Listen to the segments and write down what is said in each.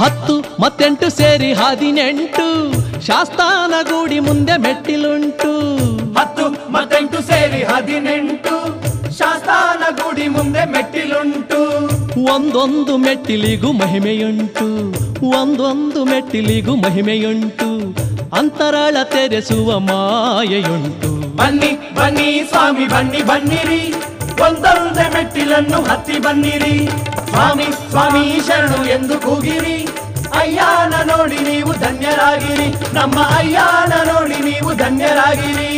ಹತ್ತು ಮತ್ತೆಂಟು ಸೇರಿ ಹದಿನೆಂಟು ಶಾಸ್ತಾನ ಗೂಡಿ ಮುಂದೆ ಮೆಟ್ಟಿಲುಂಟು ಹತ್ತು ಮತ್ತೆಂಟು ಸೇರಿ ಹದಿನೆಂಟು ಶಾಸ್ತಾನ ಗುಡಿ ಮುಂದೆ ಮೆಟ್ಟಿಲುಂಟು ಒಂದೊಂದು ಮೆಟ್ಟಿಲಿಗೂ ಮಹಿಮೆಯುಂಟು ಒಂದೊಂದು ಮೆಟ್ಟಿಲಿಗೂ ಮಹಿಮೆಯುಂಟು ಅಂತರಾಳ ತೆರೆಸುವ ಮಾಯೆಯುಂಟು ಬನ್ನಿ ಬನ್ನಿ ಸ್ವಾಮಿ ಬನ್ನಿ ಬನ್ನಿರಿ ಒಂದೊಂದೇ ಮೆಟ್ಟಿಲನ್ನು ಹತ್ತಿ ಬನ್ನಿರಿ ಸ್ವಾಮಿ ಸ್ವಾಮಿ ಶರಣು ಎಂದು ಕೂಗಿರಿ ಅಯ್ಯಾನ ನೋಡಿ ನೀವು ಧನ್ಯರಾಗಿರಿ ನಮ್ಮ ಅಯ್ಯಾನ ನೋಡಿ ನೀವು ಧನ್ಯರಾಗಿರಿ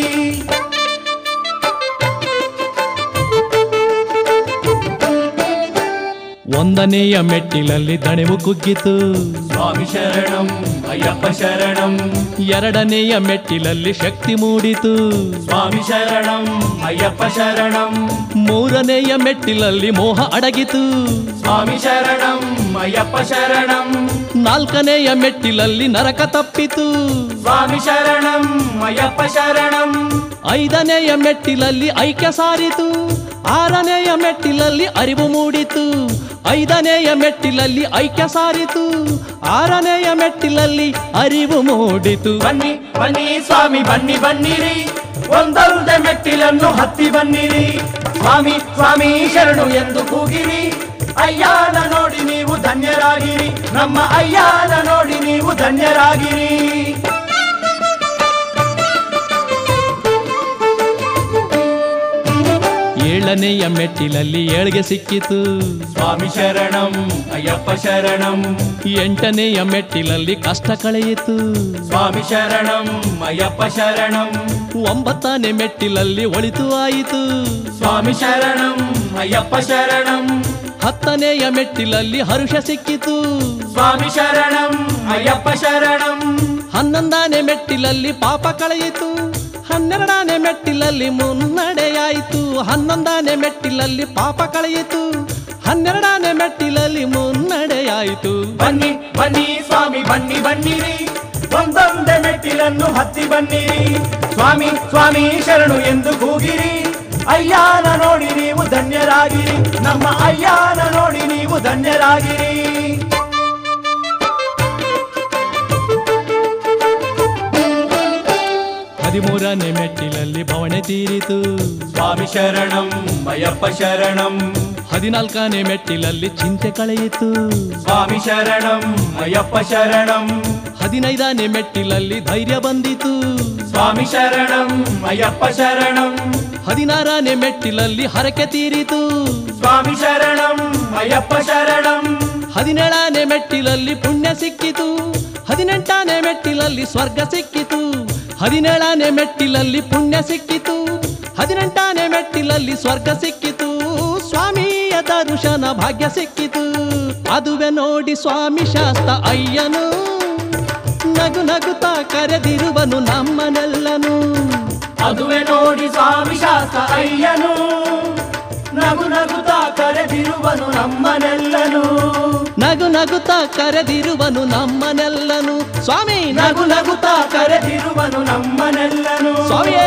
ಒಂದನೆಯ ಮೆಟ್ಟಿಲಲ್ಲಿ ದಣಿವು ಕುಗ್ಗಿತು ಸ್ವಾಮಿ ಶರಣಂ ಅಯ್ಯಪ್ಪ ಶರಣಂ ಎರಡನೆಯ ಮೆಟ್ಟಿಲಲ್ಲಿ ಶಕ್ತಿ ಮೂಡಿತು ಸ್ವಾಮಿ ಶರಣಂ ಅಯ್ಯಪ್ಪ ಶರಣಂ ಮೂರನೆಯ ಮೆಟ್ಟಿಲಲ್ಲಿ ಮೋಹ ಅಡಗಿತು ಸ್ವಾಮಿ ಶರಣಂ ಅಯ್ಯಪ್ಪ ಶರಣಂ ನಾಲ್ಕನೆಯ ಮೆಟ್ಟಿಲಲ್ಲಿ ನರಕ ತಪ್ಪಿತು ಸ್ವಾಮಿ ಶರಣಂ ಅಯ್ಯಪ್ಪ ಶರಣಂ ಐದನೆಯ ಮೆಟ್ಟಿಲಲ್ಲಿ ಐಕ್ಯ ಸಾರಿತು ಆರನೆಯ ಮೆಟ್ಟಿಲಲ್ಲಿ ಅರಿವು ಮೂಡಿತು ಐದನೆಯ ಮೆಟ್ಟಿಲಲ್ಲಿ ಐಕ್ಯ ಸಾರಿತು ಆರನೆಯ ಮೆಟ್ಟಿಲಲ್ಲಿ ಅರಿವು ಮೂಡಿತು ಬನ್ನಿ ಬನ್ನಿ ಸ್ವಾಮಿ ಬನ್ನಿ ಬನ್ನಿರಿ ಒಂದೊಂದೇ ಮೆಟ್ಟಿಲನ್ನು ಹತ್ತಿ ಬನ್ನಿರಿ ಸ್ವಾಮಿ ಸ್ವಾಮಿ ಶರಣು ಎಂದು ಕೂಗಿರಿ ಅಯ್ಯಾನ ನೋಡಿ ನೀವು ಧನ್ಯರಾಗಿರಿ ನಮ್ಮ ಅಯ್ಯಾನ ನೋಡಿ ನೀವು ಧನ್ಯರಾಗಿರಿ ಏಳನೆಯ ಮೆಟ್ಟಿಲಲ್ಲಿ ಏಳ್ಗೆ ಸಿಕ್ಕಿತು ಸ್ವಾಮಿ ಶರಣಂ ಅಯ್ಯಪ್ಪ ಶರಣಂ ಎಂಟನೆಯ ಮೆಟ್ಟಿಲಲ್ಲಿ ಕಷ್ಟ ಕಳೆಯಿತು ಸ್ವಾಮಿ ಶರಣಂ ಅಯ್ಯಪ್ಪ ಶರಣಂ ಒಂಬತ್ತನೇ ಮೆಟ್ಟಿಲಲ್ಲಿ ಒಳಿತು ಆಯಿತು ಸ್ವಾಮಿ ಶರಣಂ ಅಯ್ಯಪ್ಪ ಶರಣಂ ಹತ್ತನೆಯ ಮೆಟ್ಟಿಲಲ್ಲಿ ಹರುಷ ಸಿಕ್ಕಿತು ಸ್ವಾಮಿ ಶರಣಂ ಅಯ್ಯಪ್ಪ ಶರಣಂ ಹನ್ನೊಂದನೇ ಮೆಟ್ಟಿಲಲ್ಲಿ ಪಾಪ ಕಳೆಯಿತು ಹನ್ನೆರಡನೇ ಮೆಟ್ಟಿಲಲ್ಲಿ ಮುನ್ನಡೆಯಾಯಿತು ಹನ್ನೊಂದನೇ ಮೆಟ್ಟಿಲಲ್ಲಿ ಪಾಪ ಕಳೆಯಿತು ಹನ್ನೆರಡನೇ ಮೆಟ್ಟಿಲಲ್ಲಿ ಮುನ್ನಡೆಯಾಯಿತು ಬನ್ನಿ ಬನ್ನಿ ಸ್ವಾಮಿ ಬನ್ನಿ ಬನ್ನಿರಿ ಒಂದೊಂದೇ ಮೆಟ್ಟಿಲನ್ನು ಹತ್ತಿ ಬನ್ನಿರಿ ಸ್ವಾಮಿ ಸ್ವಾಮಿ ಶರಣು ಎಂದು ಕೂಗಿರಿ ಅಯ್ಯಾನ ನೋಡಿ ನೀವು ಧನ್ಯರಾಗಿರಿ ನಮ್ಮ ಅಯ್ಯಾನ ನೋಡಿ ನೀವು ಧನ್ಯರಾಗಿರಿ ಹದಿಮೂರನೇ ಮೆಟ್ಟಿಲಲ್ಲಿ ಭವಣೆ ತೀರಿತು ಸ್ವಾಮಿ ಶರಣಂ ಅಯ್ಯಪ್ಪ ಶರಣಂ ಹದಿನಾಲ್ಕನೇ ಮೆಟ್ಟಿಲಲ್ಲಿ ಚಿಂತೆ ಕಳೆಯಿತು ಸ್ವಾಮಿ ಶರಣಂ ಅಯ್ಯಪ್ಪ ಶರಣಂ ಹದಿನೈದನೇ ಮೆಟ್ಟಿಲಲ್ಲಿ ಧೈರ್ಯ ಬಂದಿತು ಸ್ವಾಮಿ ಶರಣಂ ಅಯ್ಯಪ್ಪ ಶರಣಂ ಹದಿನಾರನೇ ಮೆಟ್ಟಿಲಲ್ಲಿ ಹರಕೆ ತೀರಿತು ಸ್ವಾಮಿ ಶರಣಂ ಅಯ್ಯಪ್ಪ ಶರಣಂ ಹದಿನೇಳನೇ ಮೆಟ್ಟಿಲಲ್ಲಿ ಪುಣ್ಯ ಸಿಕ್ಕಿತು ಹದಿನೆಂಟನೇ ಮೆಟ್ಟಿಲಲ್ಲಿ ಸ್ವರ್ಗ ಸಿಕ್ಕಿತು ಹದಿನೇಳನೇ ಮೆಟ್ಟಿಲಲ್ಲಿ ಪುಣ್ಯ ಸಿಕ್ಕಿತು ಹದಿನೆಂಟನೇ ಮೆಟ್ಟಿಲಲ್ಲಿ ಸ್ವರ್ಗ ಸಿಕ್ಕಿತು ಸ್ವಾಮಿಯ ದರ್ಶನ ಭಾಗ್ಯ ಸಿಕ್ಕಿತು ಅದುವೆ ನೋಡಿ ಸ್ವಾಮಿ ಶಾಸ್ತ ಅಯ್ಯನು ನಗು ನಗುತ್ತಾ ಕರೆದಿರುವನು ನಮ್ಮನೆಲ್ಲನು ಅದುವೆ ನೋಡಿ ಸ್ವಾಮಿ ಶಾಸ್ತ್ರ ಅಯ್ಯನು ನಗು ನಗುತ್ತಾ ಕರೆದಿರುವನು ನಮ್ಮನೆಲ್ಲನು ನಗು ನಗುತ್ತಾ ಕರೆದಿರುವನು ನಮ್ಮನೆಲ್ಲನು ಸ್ವಾಮಿ ನಗು ನಗುತ್ತಾ ಕರೆದಿರುವನು ನಮ್ಮನೆಲ್ಲನು ಸ್ವಾಮಿ